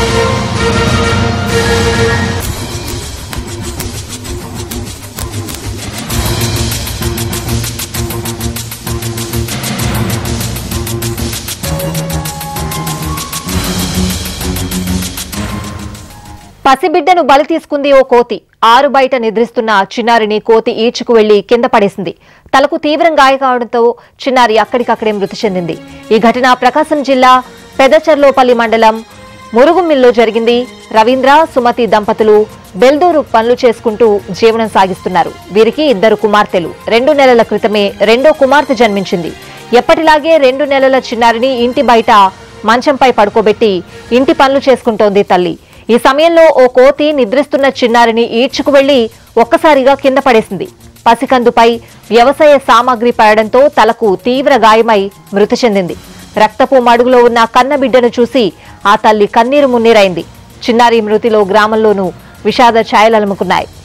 పసిబిడ్డను బలి తీసుకుంది ఓ కోతి ఆరు బయట నిద్రిస్తున్న చిన్నారిని కోతి ఈడ్చుకు వెళ్లి కింద పడేసింది తలకు తీవ్రం గాయ కావడంతో చిన్నారి అక్కడికక్కడే మృతి చెందింది ఈ ఘటన ప్రకాశం జిల్లా పెదచర్లోపల్లి మండలం మురుగుమిల్లో జరిగింది రవీంద్ర సుమతి దంపతులు బెల్దూరు పనులు చేసుకుంటూ జీవనం సాగిస్తున్నారు వీరికి ఇద్దరు కుమార్తెలు రెండు నెలల క్రితమే రెండో కుమార్తె జన్మించింది ఎప్పటిలాగే రెండు నెలల చిన్నారిని ఇంటి బయట మంచంపై పడుకోబెట్టి ఇంటి పనులు చేసుకుంటోంది తల్లి ఈ సమయంలో ఓ కోతి నిద్రిస్తున్న చిన్నారిని ఈడ్చుకు వెళ్లి ఒక్కసారిగా కింద పడేసింది పసికందుపై వ్యవసాయ సామాగ్రి పడడంతో తలకు తీవ్ర గాయమై మృతి చెందింది రక్తపు మడుగులో ఉన్న కన్న బిడ్డను చూసి ఆ తల్లి కన్నీరు మున్నీరైంది చిన్నారి మృతిలో గ్రామంలోనూ విషాద ఛాయలలుముకున్నాయి